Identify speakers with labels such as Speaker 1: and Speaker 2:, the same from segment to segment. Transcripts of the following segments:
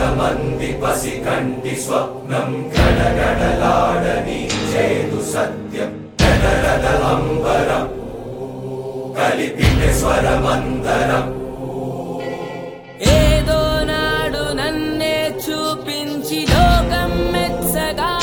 Speaker 1: మంది పసి కంటి స్వప్నం గడగడలాడని చేదు సత్యం గడరద అంబరం కలిపితే స్వరమందరం
Speaker 2: ఏదో నాడు నన్నే చూపించి లోకం మెచ్చగా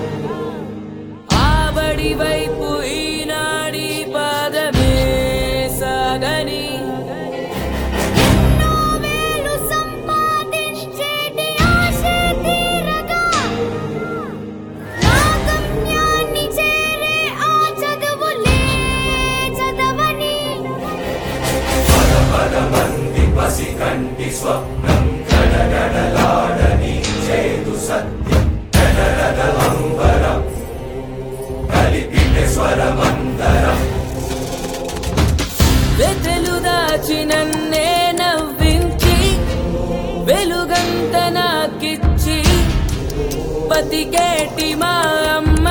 Speaker 2: ఆబడి వైపు ఈనాడి పాదమే సాగని
Speaker 3: ఎన్నో వేలు సంపాదించేటి ఆశే తీరగా నా గమ్యాన్ని చేరే ఆ చదువులే చదవని
Speaker 1: పద పద మంది పసి కంటి స్వప్నం గడగడలాడని చేదు సత్యం గడరద అంబరం కలిపితే స్వరమందరం
Speaker 2: వెతలు దాచి నన్నే నవ్వించి వెలుగంత నాకిచ్చి బతికేటి మా అమ్మ